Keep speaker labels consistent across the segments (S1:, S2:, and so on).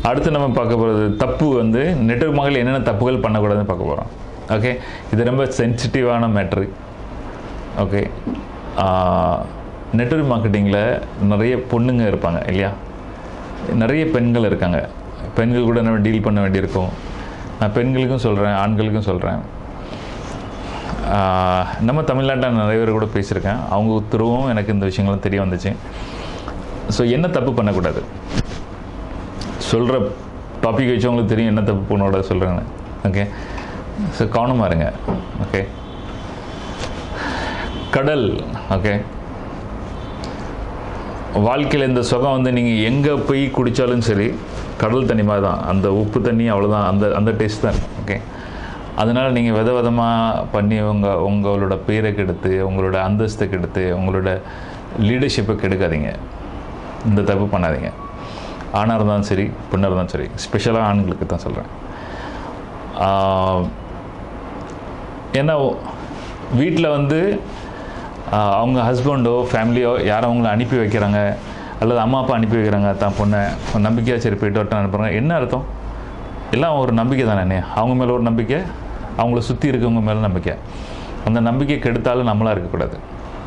S1: அடுத்து நம்ம பார்க்க போகிறது தப்பு வந்து நெட்வொர்க் மகள் என்னென்ன தப்புகள் பண்ணக்கூடாதுன்னு பார்க்க போகிறோம் ஓகே இது ரொம்ப சென்சிட்டிவான மேட்ரு ஓகே நெட்வொர்க் மார்க்கெட்டிங்கில் நிறைய பொண்ணுங்க இருப்பாங்க இல்லையா நிறைய பெண்கள் இருக்காங்க பெண்கள் கூட நம்ம டீல் பண்ண வேண்டியிருக்கும் நான் பெண்களுக்கும் சொல்கிறேன் ஆண்களுக்கும் சொல்கிறேன் நம்ம தமிழ்நாட்டில் நிறைய பேர் கூட பேசியிருக்கேன் அவங்க உத்தரவும் எனக்கு இந்த விஷயங்களும் தெரிய வந்துச்சு ஸோ என்ன தப்பு பண்ணக்கூடாது சொல்கிற டாபிக் வச்சவங்களுக்கு தெரியும் என்ன தப்பு பண்ணக்கூடாது சொல்கிறேன்னு ஓகே ஸோ கவனமாக இருங்க ஓகே கடல் ஓகே வாழ்க்கையில் இந்த சுகம் வந்து நீங்கள் எங்கே போய் குடித்தாலும் சரி கடல் தண்ணி மாதிரி தான் அந்த உப்பு தண்ணி அவ்வளோதான் அந்த அந்த டேஸ்ட் தான் ஓகே அதனால் நீங்கள் வித விதமாக பண்ணி உங்கள் உங்களோட பேரை கெடுத்து உங்களோட அந்தஸ்தை கெடுத்து உங்களோட லீடர்ஷிப்பை கெடுக்காதீங்க இந்த தப்பு பண்ணாதீங்க ஆணாக இருந்தாலும் சரி பெண்ணாக இருந்தாலும் சரி ஸ்பெஷலாக ஆண்களுக்கு தான் சொல்கிறேன் ஏன்னா வீட்டில் வந்து அவங்க ஹஸ்பண்டோ ஃபேமிலியோ யாரும் அவங்கள அனுப்பி வைக்கிறாங்க அல்லது அம்மா அப்பா அனுப்பி வைக்கிறாங்க தான் பொண்ணை நம்பிக்கையாக சரி போயிட்டு வரட்டும் அனுப்புகிறாங்க என்ன அர்த்தம் எல்லாம் ஒரு நம்பிக்கை தானே அவங்க மேலே ஒரு நம்பிக்கை அவங்கள சுற்றி இருக்கவங்க மேலே நம்பிக்கை அந்த நம்பிக்கை கெடுத்தாலும் நம்மளாக இருக்கக்கூடாது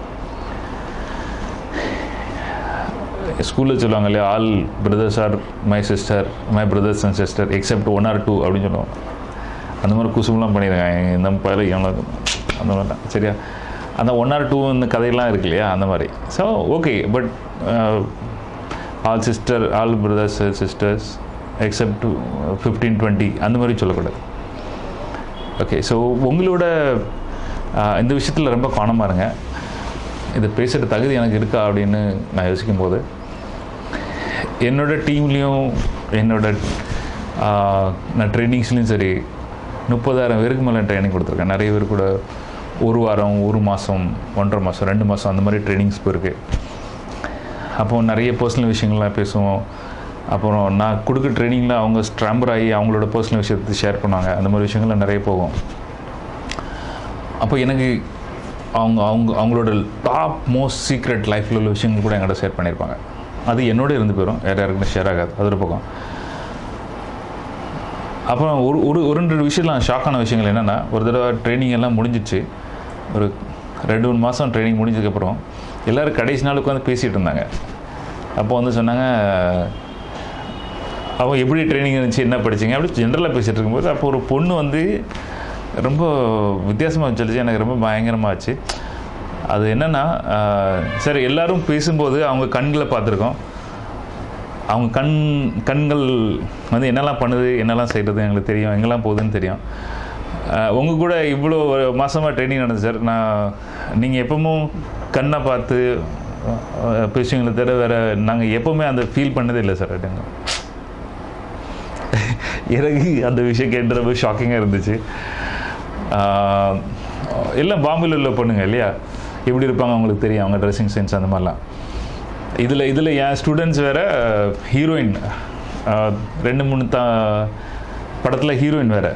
S1: ஸ்கூலில் சொல்லுவாங்க இல்லையா all brothers are my sister my brothers and sister except one or two அப்படின்னு சொல்லுவாங்க அந்த மாதிரி குசுமெலாம் பண்ணியிருக்காங்க இந்த பயில எவ்வளோ அந்த மாதிரி தான் சரியா அந்த ஒன் ஆர் டூ இந்த கதையெல்லாம் இருக்கு இல்லையா அந்த மாதிரி so okay but all sister all brothers sisters except fifteen twenty அந்த மாதிரி சொல்லக்கூடாது ஓகே ஸோ உங்களோட இந்த விஷயத்தில் ரொம்ப கவனமாக இருங்க இது பேசுகிற தகுதி எனக்கு இருக்கா அப்படின்னு நான் யோசிக்கும் போது என்னோட டீம்லேயும் என்னோட நான் ட்ரைனிங்ஸ்லேயும் சரி முப்பதாயிரம் பேருக்கு மேலே ட்ரைனிங் கொடுத்துருக்கேன் நிறைய பேர் கூட ஒரு வாரம் ஒரு மாதம் ஒன்றரை மாதம் ரெண்டு மாதம் அந்த மாதிரி ட்ரைனிங்ஸ் போயிருக்கு அப்போது நிறைய பர்சனல் விஷயங்கள்லாம் பேசுவோம் அப்புறம் நான் கொடுக்குற ட்ரைனிங்கில் அவங்க ஸ்ட்ராம்பர் ஆகி அவங்களோட பர்சனல் விஷயத்தை ஷேர் பண்ணுவாங்க அந்த மாதிரி விஷயங்கள்லாம் நிறைய போகும் அப்போ எனக்கு அவங்க அவங்க அவங்களோட டாப் மோஸ்ட் சீக்ரெட் லைஃப்பில் உள்ள விஷயங்கள் கூட என்கிட்ட ஷேர் பண்ணியிருப்பாங்க அது என்னோட இருந்து போயிடும் வேறு யாருக்கிட்ட ஷேர் ஆகாது அது ஒரு பக்கம் அப்புறம் ஒரு ஒரு ஒரு ரெண்டு விஷயத்தில் ஷாக்கான விஷயங்கள் என்னென்னா ஒரு தடவை ட்ரைனிங் எல்லாம் முடிஞ்சிச்சு ஒரு ரெண்டு மூணு மாதம் ட்ரைனிங் முடிஞ்சதுக்கப்புறம் எல்லோரும் கடைசி நாள் உட்காந்து பேசிகிட்டு இருந்தாங்க அப்போ வந்து சொன்னாங்க அவங்க எப்படி ட்ரைனிங் இருந்துச்சு என்ன படிச்சிங்க அப்படி ஜென்ரலாக பேசிகிட்டு இருக்கும்போது அப்போ ஒரு பொண்ணு வந்து ரொம்ப வித்தியாசமாக சொல்லிச்சு எனக்கு ரொம்ப பயங்கரமாக ஆச்சு அது என்னென்னா சரி எல்லோரும் பேசும்போது அவங்க கண்களை பார்த்துருக்கோம் அவங்க கண் கண்கள் வந்து என்னெல்லாம் பண்ணுது என்னெல்லாம் செய்கிறது எங்களுக்கு தெரியும் எங்கெல்லாம் போகுதுன்னு தெரியும் உங்கள் கூட இவ்வளோ ஒரு மாதமாக ட்ரைனிங் நடந்தது சார் நான் நீங்கள் எப்பவும் கண்ணை பார்த்து பேசுவீங்களே தவிர வேறு நாங்கள் எப்போவுமே அந்த ஃபீல் பண்ணதே இல்லை சார் அப்படிங்க எனக்கு அந்த விஷயம் கேட்டு ரொம்ப ஷாக்கிங்காக இருந்துச்சு எல்லாம் பாம்பேல உள்ள பொண்ணுங்க இல்லையா எப்படி இருப்பாங்க அவங்களுக்கு தெரியும் அவங்க ட்ரெஸ்ஸிங் சென்ஸ் அந்த மாதிரிலாம் இதில் இதில் என் ஸ்டூடெண்ட்ஸ் வேறு ஹீரோயின் ரெண்டு மூணு த படத்தில் ஹீரோயின் வேறு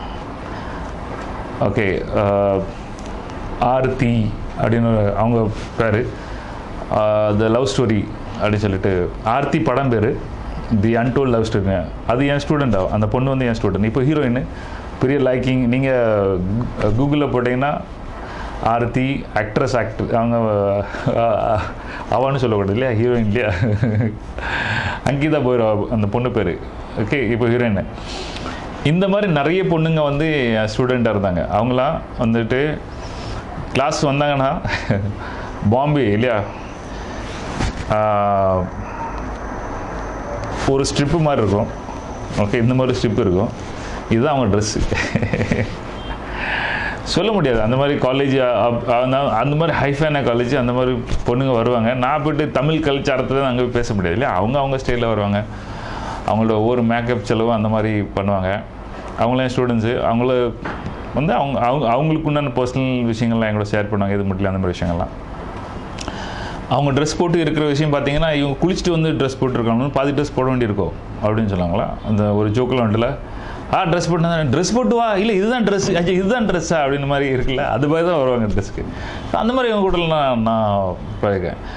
S1: ஓகே ஆர்த்தி அப்படின்னு அவங்க பேர் த லவ் ஸ்டோரி அப்படின்னு சொல்லிட்டு ஆர்த்தி படம் பேர் தி அன்டோல்ட் லவ் ஸ்டோரி அது என் ஸ்டூடெண்ட் அந்த பொண்ணு வந்து என் ஸ்டூடெண்ட் இப்போ ஹீரோயின் பெரிய லைக்கிங் நீங்கள் கூகுளில் போட்டிங்கன்னா ஆர்த்தி ஆக்ட்ரஸ் ஆக்டர் அவங்க அவான்னு சொல்லக்கூடாது இல்லையா ஹீரோயின் இல்லையா அங்கிதா போயிரு அந்த பொண்ணு பேர் ஓகே இப்போ ஹீரோயின் இந்த மாதிரி நிறைய பொண்ணுங்க வந்து என் ஸ்டூடெண்ட்டாக இருந்தாங்க அவங்களாம் வந்துட்டு கிளாஸ் வந்தாங்கன்னா பாம்பே இல்லையா ஒரு ஸ்ட்ரிப்பு மாதிரி இருக்கும் ஓகே இந்த மாதிரி ஸ்ட்ரிப் இருக்கும் இதுதான் அவங்க ட்ரெஸ்ஸு சொல்ல முடியாது அந்த மாதிரி காலேஜ் அந்த மாதிரி ஹைஃபைன காலேஜ் அந்த மாதிரி பொண்ணுங்க வருவாங்க நான் போய்ட்டு தமிழ் கலாச்சாரத்தில் அங்கே போய் பேச முடியாது இல்லையா அவங்க அவங்க ஸ்டைலில் வருவாங்க அவங்களோட ஒவ்வொரு மேக்கப் செலவும் அந்த மாதிரி பண்ணுவாங்க அவங்களாம் ஸ்டூடெண்ட்ஸு அவங்கள வந்து அவங்க அவங்க அவங்களுக்கு உண்டான பர்சனல் விஷயங்கள்லாம் எங்களோட ஷேர் பண்ணுவாங்க இது மட்டும் அந்த மாதிரி விஷயங்கள்லாம் அவங்க ட்ரெஸ் போட்டு இருக்கிற விஷயம் பார்த்தீங்கன்னா இவங்க குளிச்சுட்டு வந்து ட்ரெஸ் போட்டுருக்காங்க பாதி ட்ரெஸ் போட வேண்டியிருக்கோம் அப்படின்னு சொன்னாங்களா அந்த ஒரு ஜோக்கில் வந்துல ஆ ட்ரெஸ் போட்டு ட்ரெஸ் போட்டு வா இல்லை இதுதான் ட்ரெஸ் ஐயா இதுதான் ட்ரெஸ்ஸா அப்படின்னு மாதிரி இருக்குல்ல அது மாதிரி தான் வருவாங்க ட்ரெஸ்க்கு அந்த மாதிரி இவங்க கூட நான் நான் பழகேன்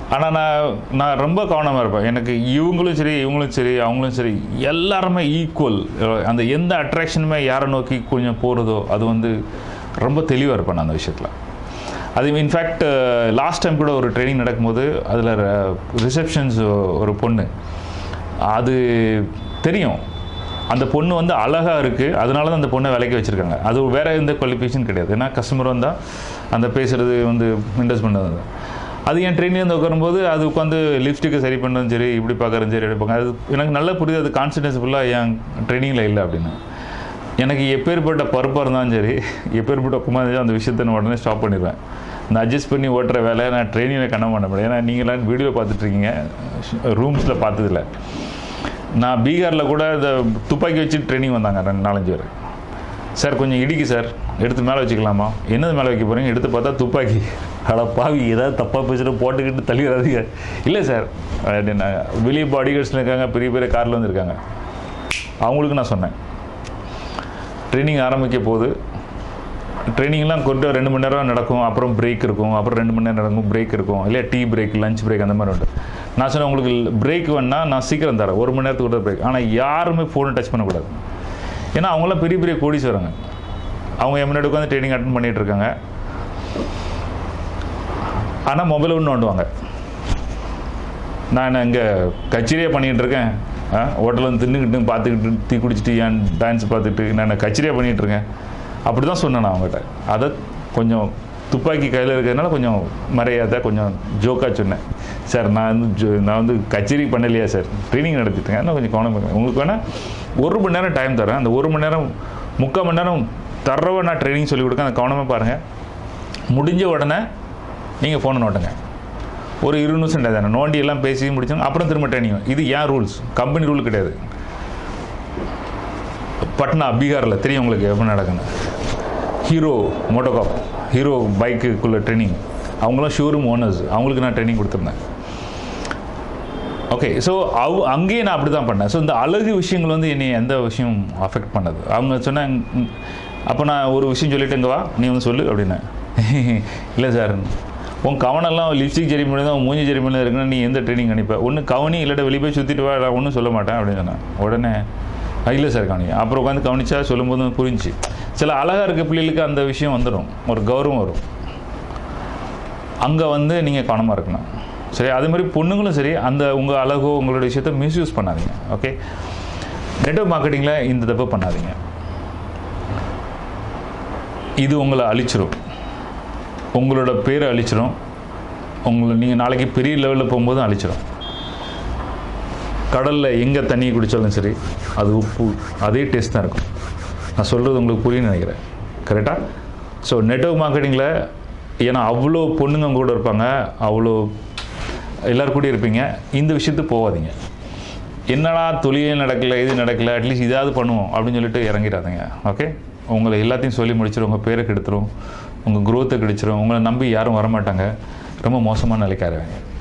S1: ஆனால் நான் நான் ரொம்ப கவனமாக இருப்பேன் எனக்கு இவங்களும் சரி இவங்களும் சரி அவங்களும் சரி எல்லாருமே ஈக்குவல் அந்த எந்த அட்ராக்ஷனுமே யாரை நோக்கி கொஞ்சம் போகிறதோ அது வந்து ரொம்ப தெளிவாக இருப்பேன் நான் அந்த விஷயத்தில் அது இன்ஃபேக்ட் லாஸ்ட் டைம் கூட ஒரு ட்ரைனிங் நடக்கும்போது அதில் ரிசப்ஷன்ஸ் ஒரு பொண்ணு அது தெரியும் அந்த பொண்ணு வந்து அழகாக இருக்குது அதனால தான் அந்த பொண்ணை விலைக்கு வச்சுருக்காங்க அது வேறு எந்த குவாலிஃபிகேஷன் கிடையாது ஏன்னா கஸ்டமர் வந்தால் அந்த பேசுகிறது வந்து இன்ட்ரெஸ்ட் பண்ணது அது என் ட்ரெயினில் வந்து உட்காரும்போது அது உட்காந்து லிப்ஸ்டிக்கை சரி பண்ணதும் சரி இப்படி பார்க்குறதும் சரி எடுப்பாங்க அது எனக்கு நல்லா புரியுது அது கான்ஃபிடன்ஸ் ஃபுல்லாக என் ட்ரைனிங்கில் இல்லை அப்படின்னு எனக்கு எப்பேற்பட்ட பருப்பாக இருந்தாலும் சரி எப்பேற்பட்ட உப்புமா இருந்தாலும் அந்த விஷயத்தை நான் உடனே ஸ்டாப் பண்ணிடுவேன் நான் அட்ஜஸ்ட் பண்ணி ஓட்டுற வேலையை நான் ட்ரைனிங்கில் கண்ண பண்ண முடியும் ஏன்னா நீங்களாம் வீடியோவில் பார்த்துட்ருக்கீங்க ரூம்ஸில் பார்த்ததில்ல நான் பீகாரில் கூட இந்த துப்பாக்கி வச்சு ட்ரைனிங் வந்தாங்க ரெண்டு நாலஞ்சு பேர் சார் கொஞ்சம் இடிக்கு சார் எடுத்து மேலே வச்சுக்கலாமா என்னது மேலே வைக்க போகிறீங்க எடுத்து பார்த்தா துப்பாக்கி அட பாவி ஏதாவது தப்பாக பேசுகிற போட்டுக்கிட்டு தள்ளிடாதீங்க இல்லை சார் அப்படின்னா வெளியே பாடி கார்ட்ஸில் இருக்காங்க பெரிய பெரிய காரில் வந்து இருக்காங்க அவங்களுக்கு நான் சொன்னேன் ட்ரைனிங் ஆரம்பிக்க போது ட்ரைனிங்லாம் கொண்டு ரெண்டு மணி நேரம் நடக்கும் அப்புறம் பிரேக் இருக்கும் அப்புறம் ரெண்டு மணி நேரம் நடக்கும் பிரேக் இருக்கும் இல்லையா டீ பிரேக் லஞ்ச் பிரேக் அந்த மாதிரி உண்டு நான் சொன்னேன் உங்களுக்கு பிரேக் வேணால் நான் சீக்கிரம் தரேன் ஒரு மணி நேரத்துக்கு கூட பிரேக் ஆனால் யாருமே ஃபோனை டச் பண்ணக்கூடாது ஏன்னா அவங்களாம் பெரிய பெரிய கோடீஸ்வரங்க அவங்க என் முன்னாடி உட்காந்து ட்ரைனிங் அட்டன் பண்ணிகிட்டு இருக்காங்க ஆனால் மொபைல் ஒன்று நோண்டுவாங்க நான் இங்கே கச்சேரியாக பண்ணிகிட்டு இருக்கேன் ஹோட்டலில் வந்து தின்னுக்கிட்டு பார்த்துக்கிட்டு டீ குடிச்சிட்டு ஏன் டான்ஸ் பார்த்துட்டு நான் கச்சேரியாக பண்ணிகிட்டு இருக்கேன் அப்படி தான் சொன்னேன் நான் அவங்ககிட்ட அதை கொஞ்சம் துப்பாக்கி கையில் இருக்கிறதுனால கொஞ்சம் மறையாத கொஞ்சம் ஜோக்காக சொன்னேன் சார் நான் வந்து ஜோ நான் வந்து கச்சேரி பண்ணலையா சார் ட்ரைனிங் நடத்திட்டேங்க நான் கொஞ்சம் கவனம் பண்ணுங்க உங்களுக்கு வேணால் ஒரு மணி நேரம் டைம் தரேன் அந்த ஒரு மணி நேரம் முக்கால் மணி நேரம் தரவை நான் ட்ரைனிங் சொல்லிக் கொடுக்க அந்த கவனமாக பாருங்கள் முடிஞ்ச உடனே நீங்கள் ஃபோனை நோட்டுங்க ஒரு இரு நிமிஷம் தானே நோண்டி எல்லாம் பேசி முடிச்சோங்க அப்புறம் திரும்ப ட்ரைனிங் இது ஏன் ரூல்ஸ் கம்பெனி ரூல் கிடையாது பட்னா பீகாரில் தெரியும் உங்களுக்கு எப்படி நடக்குன்னு ஹீரோ மோட்டோகாப் ஹீரோ பைக்குக்குள்ளே ட்ரைனிங் அவங்களாம் ஷோரூம் ஓனர்ஸ் அவங்களுக்கு நான் ட்ரைனிங் கொடுத்துருந்தேன் ஓகே ஸோ அவ் அங்கேயே நான் அப்படி தான் பண்ணேன் ஸோ இந்த அழகு விஷயங்கள் வந்து என்னை எந்த விஷயம் அஃபெக்ட் பண்ணது அவங்க சொன்னாங்க அப்போ நான் ஒரு விஷயம் சொல்லிட்டு இங்கே வா நீ வந்து சொல்லு அப்படின்னேன் இல்லை சார் உன் கவனெல்லாம் லிப்ஸ்டிக் ஜெரி பண்ணி தான் மூஞ்சி ஜெரி பண்ணி இருக்குன்னா நீ எந்த ட்ரைனிங் அனுப்ப ஒன்று கவனி இல்லாட்ட வெளியே போய் சுற்றிட்டு வா நான் ஒன்றும் சொல்ல மாட்டேன் அப்படின்னு சொன்னேன் உடனே இல்லை சார் கவனி அப்புறம் உட்காந்து கவனிச்சா சொல்லும்போது புரிஞ்சு சில அழகாக இருக்க பிள்ளைகளுக்கு அந்த விஷயம் வந்துடும் ஒரு கௌரவம் வரும் அங்கே வந்து நீங்கள் கவனமாக இருக்கணும் சரி அது மாதிரி பொண்ணுங்களும் சரி அந்த உங்கள் அழகோ உங்களோட விஷயத்த மிஸ்யூஸ் பண்ணாதீங்க ஓகே நெட்ஒர்க் மார்க்கெட்டிங்கில் இந்த தப்பு பண்ணாதீங்க இது உங்களை அழிச்சிரும் உங்களோட பேரை அழிச்சிரும் உங்களை நீங்கள் நாளைக்கு பெரிய லெவலில் போகும்போது அழிச்சிரும் கடலில் எங்கே தண்ணி குடித்தாலும் சரி அது உப்பு அதே டேஸ்ட் தான் இருக்கும் நான் சொல்கிறது உங்களுக்கு புரியும்னு நினைக்கிறேன் கரெக்டாக ஸோ நெட்ஒர்க் மார்க்கெட்டிங்கில் ஏன்னா அவ்வளோ பொண்ணுங்க கூட இருப்பாங்க அவ்வளோ எல்லோரும் கூட இருப்பீங்க இந்த விஷயத்துக்கு போகாதீங்க என்னடா தொழிலே நடக்கல இது நடக்கல அட்லீஸ்ட் இதாவது பண்ணுவோம் அப்படின்னு சொல்லிட்டு இறங்கிடாதீங்க ஓகே உங்களை எல்லாத்தையும் சொல்லி முடிச்சிடும் உங்கள் பேரை கெடுத்துரும் உங்கள் குரோத்தை கெடுச்சிரும் உங்களை நம்பி யாரும் வரமாட்டாங்க ரொம்ப மோசமான நிலைக்கு ஆரம்பிங்க